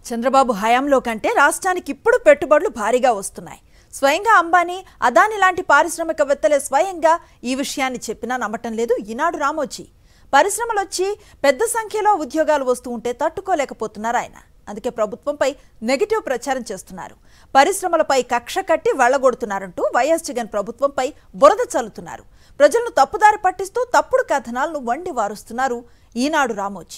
చంద్రబాబు హయాంలో కంటే రాష్ట్రానికి ఇప్పుడు పెట్టుబడులు భారీగా వస్తున్నాయి స్వయంగా అంబానీ అదాని లాంటి పారిశ్రామికవేత్తలే స్వయంగా ఈ విషయాన్ని చెప్పినా నమ్మటం లేదు ఈనాడు రామోజీ పరిశ్రమలు వచ్చి పెద్ద సంఖ్యలో ఉద్యోగాలు వస్తూ ఉంటే తట్టుకోలేకపోతున్నారు ఆయన అందుకే ప్రభుత్వంపై నెగిటివ్ ప్రచారం చేస్తున్నారు పరిశ్రమలపై కక్ష కట్టి వెళ్లగొడుతున్నారంటూ వైఎస్ జగన్ ప్రభుత్వంపై బురద చల్లుతున్నారు ప్రజలను తప్పుదారి పట్టిస్తూ తప్పుడు కథనాలను వండి వారుస్తున్నారు ఈనాడు రామోజీ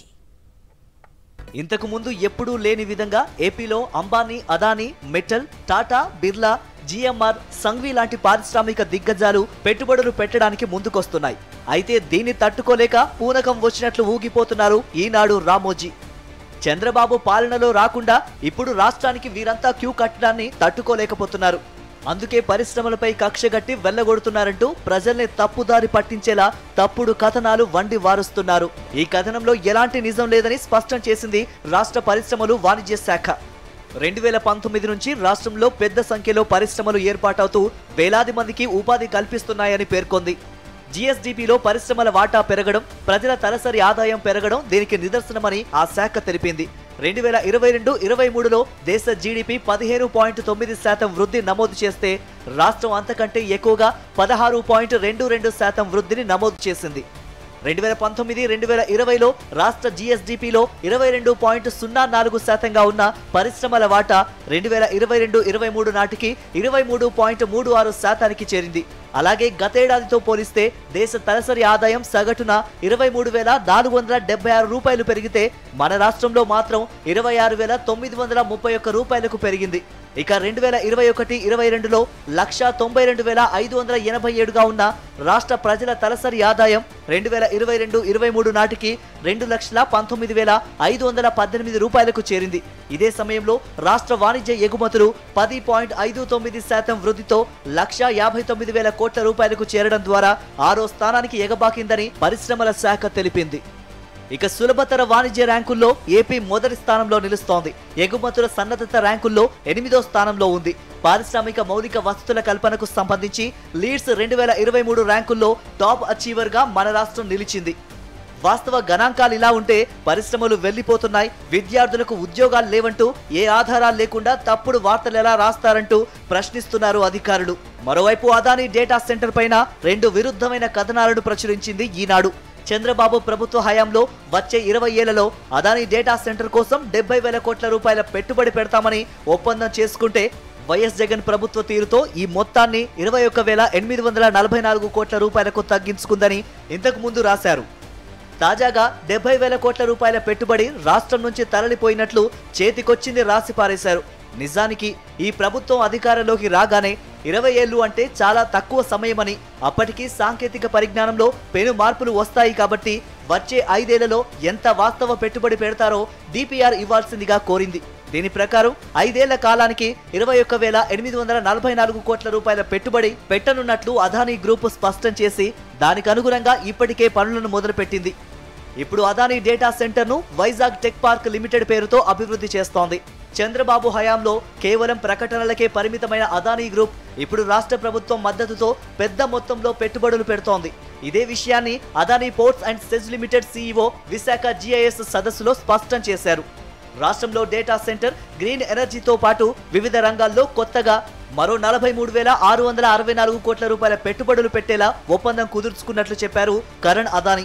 ఇంతకు ముందు ఎప్పుడూ లేని విధంగా ఏపీలో అంబానీ అదానీ మెటల్ టాటా బిర్లా జిఎంఆర్ సంఘవి లాంటి పారిశ్రామిక దిగ్గజాలు పెట్టుబడులు పెట్టడానికి ముందుకొస్తున్నాయి అయితే దీన్ని తట్టుకోలేక పూనకం వచ్చినట్లు ఊగిపోతున్నారు ఈనాడు రామోజీ చంద్రబాబు పాలనలో రాకుండా ఇప్పుడు రాష్ట్రానికి వీరంతా క్యూ కట్టడాన్ని తట్టుకోలేకపోతున్నారు అందుకే పరిశ్రమలపై కక్షగట్టి వెళ్ళగొడుతున్నారంటూ ప్రజల్ని తప్పుదారి పట్టించేలా తప్పుడు కథనాలు వండి వారుస్తున్నారు ఈ కథనంలో ఎలాంటి నిజం లేదని స్పష్టం చేసింది రాష్ట్ర పరిశ్రమలు వాణిజ్య శాఖ రెండు వేల పంతొమ్మిది నుంచి రాష్ట్రంలో పెద్ద సంఖ్యలో పరిశ్రమలు ఏర్పాటవుతూ వేలాది మందికి ఉపాధి కల్పిస్తున్నాయని పేర్కొంది జీఎస్డీపీలో పరిశ్రమల వాటా పెరగడం ప్రజల తలసరి ఆదాయం పెరగడం దీనికి నిదర్శనమని ఆ శాఖ తెలిపింది రెండు వేల ఇరవై రెండు ఇరవై మూడులో దేశ జీడిపి పదిహేను పాయింట్ తొమ్మిది శాతం వృద్ధి నమోదు చేస్తే రాష్ట్రం అంతకంటే ఎక్కువగా పదహారు పాయింట్ రెండు రెండు శాతం వృద్ధిని నమోదు చేసింది రెండు వేల పంతొమ్మిది రెండు వేల ఇరవైలో రాష్ట్ర జీఎస్డీపీలో ఇరవై రెండు పాయింట్ సున్నా నాలుగు శాతంగా ఉన్న పరిశ్రమల వాటా రెండు వేల ఇరవై రెండు ఇరవై మూడు నాటికి ఇరవై మూడు పాయింట్ మూడు ఆరు శాతానికి చేరింది అలాగే గతేడాదితో పోలిస్తే దేశ తలసరి ఆదాయం సగటున ఇరవై మూడు వేల నాలుగు వందల డెబ్బై ఆరు రూపాయలు పెరిగితే మన రాష్ట్రంలో మాత్రం ఇరవై ఆరు వేల తొమ్మిది వందల ముప్పై ఒక్క రూపాయలకు పెరిగింది ఇక రెండు వేల ఇరవై ఒకటి ఇరవై రెండులో లక్ష తొంభై రెండు వేల ఐదు వందల ఎనభై ఏడుగా ఉన్న రాష్ట్ర ప్రజల తలసరి ఆదాయం రెండు వేల ఇరవై రెండు ఇరవై మూడు నాటికి రెండు లక్షల పంతొమ్మిది వేల ఐదు వందల పద్దెనిమిది రూపాయలకు చేరింది ఇదే సమయంలో రాష్ట్ర వాణిజ్య ఎగుమతులు పది పాయింట్ ఐదు తొమ్మిది శాతం వృద్ధితో లక్ష యాభై తొమ్మిది వేల కోట్ల రూపాయలకు చేరడం ద్వారా ఆరో స్థానానికి ఎగబాకిందని పరిశ్రమల శాఖ తెలిపింది ఇక సులభతర వాణిజ్య ర్యాంకుల్లో ఏపీ మొదటి స్థానంలో నిలుస్తోంది ఎగుమతుల సన్నద్ధత ర్యాంకుల్లో ఎనిమిదో స్థానంలో ఉంది పారిశ్రామిక మౌలిక వసతుల కల్పనకు సంబంధించి లీడ్స్ రెండు వేల ఇరవై మూడు ర్యాంకుల్లో టాప్ అచీవర్ గా మన రాష్ట్రం నిలిచింది వాస్తవ గణాంకాలు ఇలా ఉంటే పరిశ్రమలు వెళ్లిపోతున్నాయి విద్యార్థులకు ఉద్యోగాలు లేవంటూ ఏ ఆధారాలు లేకుండా తప్పుడు వార్తలు ఎలా రాస్తారంటూ ప్రశ్నిస్తున్నారు అధికారులు మరోవైపు అదానీ డేటా సెంటర్ పైన రెండు విరుద్ధమైన కథనాలను ప్రచురించింది ఈనాడు చంద్రబాబు ప్రభుత్వ హయాంలో వచ్చే ఇరవై ఏళ్లలో అదానీ డేటా సెంటర్ కోసం డెబ్బై వేల కోట్ల రూపాయల పెట్టుబడి పెడతామని ఒప్పందం చేసుకుంటే వైఎస్ జగన్ ప్రభుత్వ తీరుతో ఈ మొత్తాన్ని ఇరవై ఒక్క వేల ఎనిమిది వందల నలభై నాలుగు కోట్ల రూపాయలకు తగ్గించుకుందని ఇంతకు ముందు రాశారు తాజాగా డెబ్బై వేల కోట్ల రూపాయల పెట్టుబడి రాష్ట్రం నుంచి తరలిపోయినట్లు చేతికొచ్చింది రాసి పారేశారు నిజానికి ఈ ప్రభుత్వం అధికారంలోకి రాగానే ఇరవై ఏళ్లు అంటే చాలా తక్కువ సమయమని అప్పటికి సాంకేతిక పరిజ్ఞానంలో పెను మార్పులు వస్తాయి కాబట్టి వచ్చే ఐదేళ్లలో ఎంత వాస్తవ పెట్టుబడి పెడతారో డిపిఆర్ ఇవ్వాల్సిందిగా కోరింది దీని ప్రకారం ఐదేళ్ల కాలానికి ఇరవై ఒక్క వేల ఎనిమిది వందల నలభై నాలుగు కోట్ల రూపాయల పెట్టుబడి పెట్టనున్నట్లు అదానీ గ్రూప్ స్పష్టం చేసి దానికి అనుగుణంగా ఇప్పటికే పనులను మొదలుపెట్టింది ఇప్పుడు అదానీ డేటా సెంటర్ను వైజాగ్ టెక్ పార్క్ లిమిటెడ్ పేరుతో అభివృద్ధి చేస్తోంది చంద్రబాబు హయాంలో కేవలం ప్రకటనలకే పరిమితమైన అదానీ గ్రూప్ ఇప్పుడు రాష్ట్ర ప్రభుత్వం మద్దతుతో పెద్ద మొత్తంలో పెట్టుబడులు పెడుతోంది ఇదే విషయాన్ని Adani ports and SEZ limited CEO Visakha GIS సదస్సులో స్పష్టం చేశారు రాష్ట్రంలో డేటా సెంటర్ గ్రీన్ ఎనర్జీతో పాటు వివిధ రంగాల్లో కొత్తగా మరో నలభై మూడు వేల ఆరు వందల అరవై నాలుగు కోట్ల రూపాయల పెట్టుబడులు పెట్టేలా ఒప్పందం కుదుర్చుకున్నట్లు చెప్పారు కరణ్ అదానీ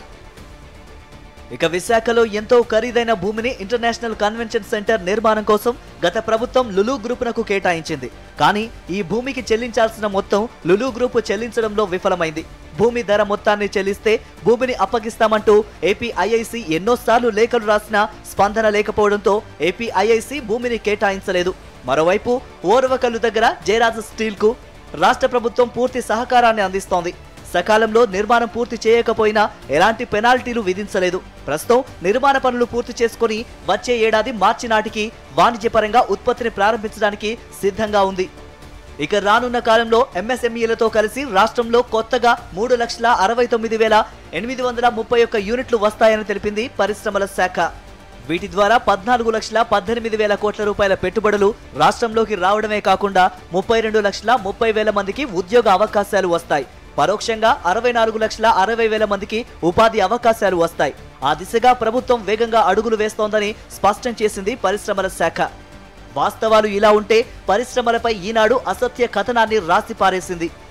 ఇక విశాఖలో ఎంతో ఖరీదైన భూమిని ఇంటర్నేషనల్ కన్వెన్షన్ సెంటర్ నిర్మాణం కోసం గత ప్రభుత్వం లులు గ్రూపునకు కేటాయించింది కానీ ఈ భూమికి చెల్లించాల్సిన మొత్తం లులు గ్రూపు చెల్లించడంలో విఫలమైంది భూమి ధర మొత్తాన్ని చెల్లిస్తే భూమిని అప్పగిస్తామంటూ ఏపీ ఐఐసి ఎన్నోసార్లు లేఖలు రాసినా స్పందన లేకపోవడంతో ఏపీ ఐఐసి భూమిని కేటాయించలేదు మరోవైపు ఓర్వకల్లు దగ్గర జయరాజు స్టీల్ కు రాష్ట్ర ప్రభుత్వం పూర్తి సహకారాన్ని అందిస్తోంది సకాలంలో నిర్మాణం పూర్తి చేయకపోయినా ఎలాంటి పెనాల్టీలు విధించలేదు ప్రస్తుతం నిర్మాణ పనులు పూర్తి చేసుకుని వచ్చే ఏడాది మార్చి నాటికి వాణిజ్యపరంగా ఉత్పత్తిని ప్రారంభించడానికి సిద్ధంగా ఉంది ఇక రానున్న కాలంలో ఎంఎస్ఎంఈలతో కలిసి రాష్ట్రంలో కొత్తగా మూడు లక్షల అరవై తొమ్మిది వేల ఎనిమిది వందల ముప్పై ఒక్క యూనిట్లు వస్తాయని తెలిపింది పరిశ్రమల శాఖ వీటి ద్వారా పద్నాలుగు లక్షల పద్దెనిమిది వేల కోట్ల రూపాయల పెట్టుబడులు రాష్ట్రంలోకి రావడమే కాకుండా ముప్పై రెండు లక్షల ముప్పై వేల మందికి ఉద్యోగ అవకాశాలు వస్తాయి పరోక్షంగా అరవై నాలుగు లక్షల అరవై వేల మందికి ఉపాధి అవకాశాలు వస్తాయి ఆ దిశగా ప్రభుత్వం వేగంగా అడుగులు వేస్తోందని స్పష్టం చేసింది పరిశ్రమల శాఖ వాస్తవాలు ఇలా ఉంటే పరిశ్రమలపై ఈనాడు అసత్య కథనాన్ని రాసి పారేసింది